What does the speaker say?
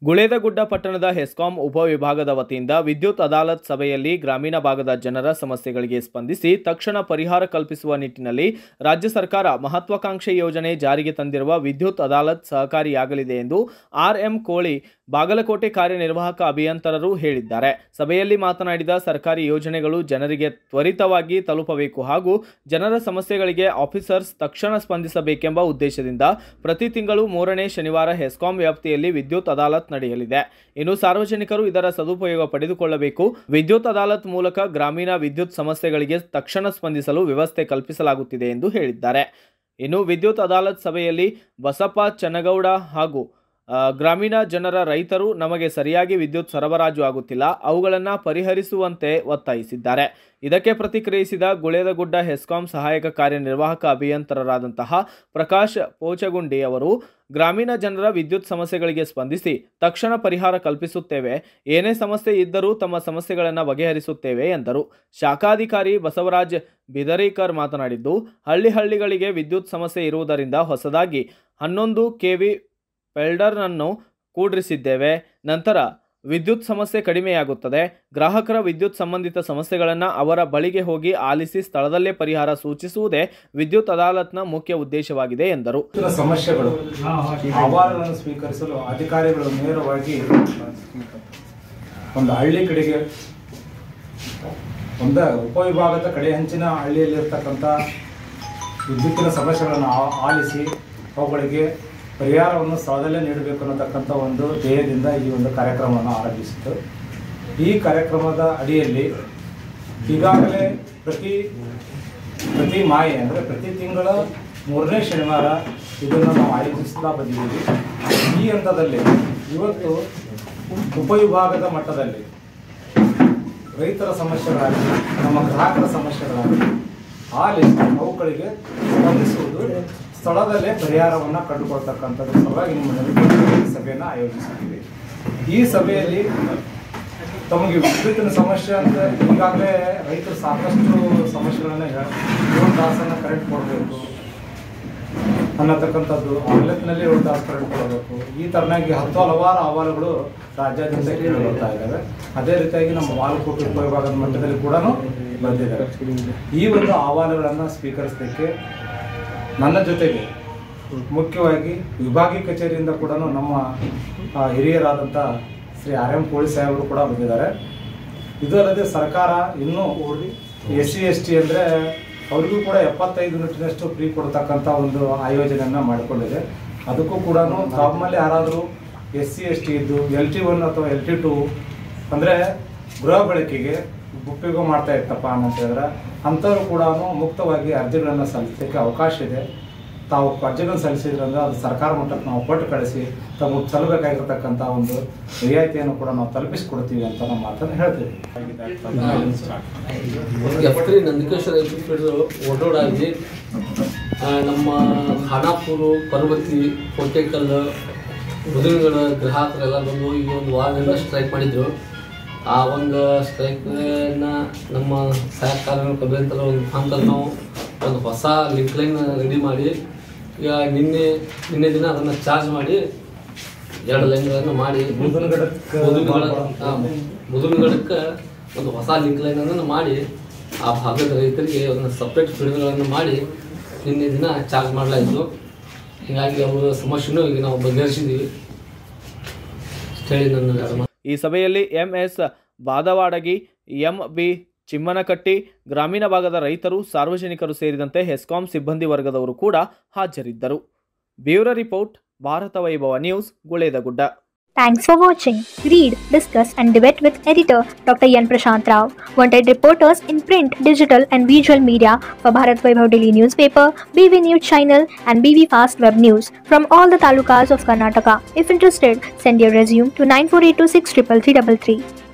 ಗುಳೇದಗುಡ್ಡ ಪಟ್ಟಣದ ಹೆಸ್ಕಾಂ ಉಪವಿಭಾಗದ ವತಿಯಿಂದ ವಿದ್ಯುತ್ ಅದಾಲತ್ ಸಭೆಯಲ್ಲಿ ಗ್ರಾಮೀಣ ಭಾಗದ ಜನರ ಸಮಸ್ಯೆಗಳಿಗೆ ಸ್ಪಂದಿಸಿ ತಕ್ಷಣ ಪರಿಹಾರ ಕಲ್ಪಿಸುವ ನಿಟ್ಟಿನಲ್ಲಿ ರಾಜ್ಯ ಸರ್ಕಾರ ಮಹತ್ವಾಕಾಂಕ್ಷೆ ಯೋಜನೆ ಜಾರಿಗೆ ತಂದಿರುವ ವಿದ್ಯುತ್ ಅದಾಲತ್ ಸಹಕಾರಿಯಾಗಲಿದೆ ಎಂದು ಆರ್ಎಂ ಕೋಳಿ ಬಾಗಲಕೋಟೆ ಕಾರ್ಯನಿರ್ವಾಹಕ ಅಭಿಯಂತರರು ಹೇಳಿದ್ದಾರೆ ಸಭೆಯಲ್ಲಿ ಮಾತನಾಡಿದ ಸರ್ಕಾರಿ ಯೋಜನೆಗಳು ಜನರಿಗೆ ತ್ವರಿತವಾಗಿ ತಲುಪಬೇಕು ಹಾಗೂ ಜನರ ಸಮಸ್ಯೆಗಳಿಗೆ ಆಫೀಸರ್ಸ್ ತಕ್ಷಣ ಸ್ಪಂದಿಸಬೇಕೆಂಬ ಉದ್ದೇಶದಿಂದ ಪ್ರತಿ ತಿಂಗಳು ಮೂರನೇ ಶನಿವಾರ ಹೆಸ್ಕಾಂ ವ್ಯಾಪ್ತಿಯಲ್ಲಿ ವಿದ್ಯುತ್ ಅದಾಲತ್ ನಡೆಯಲಿದೆ ಇನ್ನು ಸಾರ್ವಜನಿಕರು ಇದರ ಸದುಪಯೋಗ ಪಡೆದುಕೊಳ್ಳಬೇಕು ವಿದ್ಯುತ್ ಅದಾಲತ್ ಮೂಲಕ ಗ್ರಾಮೀಣ ವಿದ್ಯುತ್ ಸಮಸ್ಯೆಗಳಿಗೆ ತಕ್ಷಣ ಸ್ಪಂದಿಸಲು ವ್ಯವಸ್ಥೆ ಕಲ್ಪಿಸಲಾಗುತ್ತಿದೆ ಎಂದು ಹೇಳಿದ್ದಾರೆ ಇನ್ನು ವಿದ್ಯುತ್ ಅದಾಲತ್ ಸಭೆಯಲ್ಲಿ ಬಸಪ್ಪ ಚನ್ನಗೌಡ ಹಾಗೂ ಆ, ಗ್ರಾಮೀಣ ಜನರ ರೈತರು ನಮಗೆ ಸರಿಯಾಗಿ ವಿದ್ಯುತ್ ಸರಬರಾಜು ಆಗುತ್ತಿಲ್ಲ ಅವುಗಳನ್ನು ಪರಿಹರಿಸುವಂತೆ ಒತ್ತಾಯಿಸಿದ್ದಾರೆ ಇದಕ್ಕೆ ಪ್ರತಿಕ್ರಿಯಿಸಿದ ಗುಳೇದಗುಡ್ಡ ಹೆಸ್ಕಾಂ ಸಹಾಯಕ ಕಾರ್ಯನಿರ್ವಾಹಕ ಅಭಿಯಂತರರಾದಂತಹ ಪ್ರಕಾಶ್ ಪೋಚಗುಂಡಿ ಅವರು ಗ್ರಾಮೀಣ ಜನರ ವಿದ್ಯುತ್ ಸಮಸ್ಯೆಗಳಿಗೆ ಸ್ಪಂದಿಸಿ ತಕ್ಷಣ ಪರಿಹಾರ ಕಲ್ಪಿಸುತ್ತೇವೆ ಏನೇ ಸಮಸ್ಯೆ ಇದ್ದರೂ ತಮ್ಮ ಸಮಸ್ಯೆಗಳನ್ನು ಬಗೆಹರಿಸುತ್ತೇವೆ ಎಂದರು ಶಾಖಾಧಿಕಾರಿ ಬಸವರಾಜ್ ಬಿದರೀಕರ್ ಮಾತನಾಡಿದ್ದು ಹಳ್ಳಿ ಹಳ್ಳಿಗಳಿಗೆ ವಿದ್ಯುತ್ ಸಮಸ್ಯೆ ಇರುವುದರಿಂದ ಹೊಸದಾಗಿ ಹನ್ನೊಂದು ಕೆವಿ ಪೆಲ್ಡರ್ನನ್ನು ಕೂಡ್ರಿಸಿದ್ದೇವೆ ನಂತರ ವಿದ್ಯುತ್ ಸಮಸ್ಯೆ ಕಡಿಮೆಯಾಗುತ್ತದೆ ಗ್ರಾಹಕರ ವಿದ್ಯುತ್ ಸಂಬಂಧಿತ ಸಮಸ್ಯೆಗಳನ್ನು ಅವರ ಬಳಿಗೆ ಹೋಗಿ ಆಲಿಸಿ ಸ್ಥಳದಲ್ಲೇ ಪರಿಹಾರ ಸೂಚಿಸುವುದೇ ವಿದ್ಯುತ್ ಅದಾಲತ್ನ ಮುಖ್ಯ ಉದ್ದೇಶವಾಗಿದೆ ಎಂದರು ಇತರ ಸಮಸ್ಯೆಗಳು ಅಹವಾಲುಗಳನ್ನು ಸ್ವೀಕರಿಸಲು ಅಧಿಕಾರಿಗಳು ನೇರವಾಗಿ ಒಂದು ಹಳ್ಳಿ ಕಡೆಗೆ ಒಂದು ಉಪವಿಭಾಗದ ಕಡೆ ಹಂಚಿನ ಹಳ್ಳಿಯಲ್ಲಿರ್ತಕ್ಕಂಥ ವಿದ್ಯುತ್ತಿನ ಸಮಸ್ಯೆಗಳನ್ನು ಆ- ಆಲಿಸಿ ಅವುಗಳಿಗೆ ಪರಿಹಾರವನ್ನು ಸ್ಥಳದಲ್ಲೇ ನೀಡಬೇಕು ಅನ್ನತಕ್ಕಂಥ ಒಂದು ಧ್ಯೇಯದಿಂದ ಈ ಒಂದು ಕಾರ್ಯಕ್ರಮವನ್ನು ಆರಂಭಿಸಿತು ಈ ಕಾರ್ಯಕ್ರಮದ ಅಡಿಯಲ್ಲಿ ಈಗಾಗಲೇ ಪ್ರತಿ ಪ್ರತಿ ಮಾಯೆ ಅಂದರೆ ಪ್ರತಿ ತಿಂಗಳ ಮೂರನೇ ಶನಿವಾರ ಇದನ್ನು ನಾವು ಆಯೋಜಿಸ್ತಾ ಬಂದಿದ್ದೀವಿ ಈ ಹಂತದಲ್ಲಿ ಇವತ್ತು ಉಪವಿಭಾಗದ ಮಟ್ಟದಲ್ಲಿ ರೈತರ ಸಮಸ್ಯೆಗಳಾಗಲಿ ನಮ್ಮ ಗ್ರಾಹಕರ ಸಮಸ್ಯೆಗಳಾಗಲಿ ಆಲಿಸಿ ಅವುಗಳಿಗೆ ಸ್ಪಂದಿಸುವುದು ಸ್ಥಳದಲ್ಲೇ ಪರಿಹಾರವನ್ನು ಕಂಡುಕೊಳ್ತಕ್ಕಂಥದ್ರ ಸಲುವಾಗಿ ನಿಮ್ಮಲ್ಲಿ ಸಭೆಯನ್ನು ಆಯೋಜಿಸಿದ್ದೀವಿ ಈ ಸಭೆಯಲ್ಲಿ ತಮಗೆ ವಿದ್ಯುತ್ತಿನ ಸಮಸ್ಯೆ ಅಂತ ಈಗಾಗಲೇ ರೈತರು ಸಾಕಷ್ಟು ಸಮಸ್ಯೆಗಳನ್ನ ಹೇಳ- ಏಳು ತಾಸನ್ನು ಕರೆಂಟ್ ಕೊಡಬೇಕು ಅನ್ನತಕ್ಕಂಥದ್ದು ಆನ್ಲೈನ್ನಲ್ಲಿ ಏಳು ತಾಸು ಕರೆಂಟ್ ಕೊಡಬೇಕು ಈ ಥರನಾಗಿ ಹತ್ತು ಹಲವಾರು ಅಹವಾಲುಗಳು ರಾಜ್ಯಾದ್ಯಂತ ಕೇಳಿ ಬರ್ತಾ ಇದ್ದಾವೆ ಅದೇ ರೀತಿಯಾಗಿ ನಮ್ಮ ಬಾಲಕೋಟೆ ಉಪವಿಭಾಗದ ಮಟ್ಟದಲ್ಲಿ ಕೂಡ ಬಂದಿದ್ದಾರೆ ಈ ಒಂದು ಅಹವಾಲುಗಳನ್ನು ಸ್ವೀಕರಿಸಲಿಕ್ಕೆ ನನ್ನ ಜೊತೆಗೆ ಮುಖ್ಯವಾಗಿ ವಿಭಾಗೀಯ ಕಚೇರಿಯಿಂದ ಕೂಡ ನಮ್ಮ ಆ, ಹಿರಿಯರಾದಂಥ ಶ್ರೀ ಆರ್ ಎಂ ಕೋಳಿ ಸಾಹೇಬರು ಕೂಡ ಬಂದಿದ್ದಾರೆ ಇದು ಅಲ್ಲದೆ ಸರ್ಕಾರ ಇನ್ನೂ ಎಸ್ ಸಿ ಎಸ್ ಟಿ ಅಂದರೆ ಅವರಿಗೂ ಕೂಡ ಎಪ್ಪತ್ತೈದು ಯೂನಿಟ್ನಷ್ಟು ಫ್ರೀ ಕೊಡ್ತಕ್ಕಂಥ ಒಂದು ಆಯೋಜನೆಯನ್ನು ಮಾಡಿಕೊಂಡಿದೆ ಅದಕ್ಕೂ ಕೂಡ ತಮ್ಮಲ್ಲಿ ಯಾರಾದರೂ ಎಸ್ ಸಿ ಎಸ್ ಟಿ ಇದ್ದು ಎಲ್ ಟಿ ಒನ್ ಅಥವಾ ಎಲ್ ಟಿ ಟು ಅಂದರೆ ಗೃಹ ಬಳಕೆಗೆ ಉಪಯೋಗ ಮಾಡ್ತಾ ಇತ್ತಪ್ಪ ಅಂತ ಹೇಳಿದ್ರೆ ಅಂಥವ್ರು ಕೂಡ ಮುಕ್ತವಾಗಿ ಅರ್ಜಿಗಳನ್ನು ಸಲ್ಲಿಸಲಿಕ್ಕೆ ಅವಕಾಶ ಇದೆ ತಾವು ಅರ್ಜಿಗಳನ್ನು ಸಲ್ಲಿಸಿದ್ರಂದ್ರೆ ಅದು ಸರ್ಕಾರ ಮಟ್ಟಕ್ಕೆ ನಾವು ಕೊಟ್ಟು ಕಳಿಸಿ ತಮಗೆ ಸಲ್ಲಬೇಕಾಗಿರ್ತಕ್ಕಂಥ ಒಂದು ರಿಯಾಯಿತಿಯನ್ನು ಕೂಡ ನಾವು ತಲುಪಿಸಿಕೊಡ್ತೀವಿ ಅಂತ ನಮ್ಮ ಮಾತನ್ನು ಹೇಳ್ತೀವಿ ಎಫ್ ತ್ರೀ ನಂದಿಕೇಶ್ವರ ಎಪಿಸೋಡ್ ಓಡೋಡಾಗಿ ನಮ್ಮ ಖಾನಾಪುರ ಪರ್ವತಿ ಕೋಟೆಕಲ್ ಮುದುಗಡ ಗ್ರಾಹಕರೆಲ್ಲ ಬಂದು ಈ ಒಂದು ವಾರದಿಂದ ಸ್ಟ್ರೈಕ್ ಮಾಡಿದ್ರು ಆ ಒಂದು ಸ್ಟ್ರೈಕ್ನ ನಮ್ಮ ಸಹಕಾರ ಅಭಿಯಂತರ ಒಂದು ಮುಖಾಂತರ ನಾವು ಒಂದು ಹೊಸ ಲಿಂಕ್ ಲೈನ್ ರೆಡಿ ಮಾಡಿ ಈಗ ನಿನ್ನೆ ನಿನ್ನೆ ದಿನ ಅದನ್ನು ಚಾರ್ಜ್ ಮಾಡಿ ಎರಡು ಲೈನ್ಗಳನ್ನು ಮಾಡಿ ಮುದುನಗಡಕ್ಕೆ ಮುದುನಗಡಕ್ಕೆ ಒಂದು ಹೊಸ ಲಿಂಕ್ ಲೈನ್ ಅನ್ನು ಮಾಡಿ ಆ ಭಾಗದ ರೈತರಿಗೆ ಒಂದು ಸಪ್ರೇಟ್ ಫೀಲ್ಡ್ಗಳನ್ನು ಮಾಡಿ ನಿನ್ನೆ ದಿನ ಚಾರ್ಜ್ ಮಾಡಲಾಯಿತು ಹೀಗಾಗಿ ಅವರ ಸಮಸ್ಯೆನೂ ಈಗ ನಾವು ಬಗೆಹರಿಸಿದ್ದೀವಿ ಅಷ್ಟು ಹೇಳಿ ನನ್ನ ಎರಡು ಮಾತು. ಈ ಸಭೆಯಲ್ಲಿ MS Badavadagi M B Chimmanakatti ಗ್ರಾಮೀಣ ಭಾಗದ ರೈತರು ಸಾರ್ವಜನಿಕರು ಸೇರಿದಂತೆ ಹೆಸ್ಕಾಂ ಸಿಬ್ಬಂದಿ ವರ್ಗದವರು ಕೂಡ ಹಾಜರಿದ್ದರು bureau report Bharata Vaibhava news Guledagudda Thanks for watching. Read, discuss, and debate with editor Dr. Yan Prashant Rao. Wanted reporters in print, digital, and visual media for Bharat Vaibhav Daily newspaper, BV News channel, and BV Fast Web News from all the talukas of Karnataka. If interested, send your resume to 9482633333.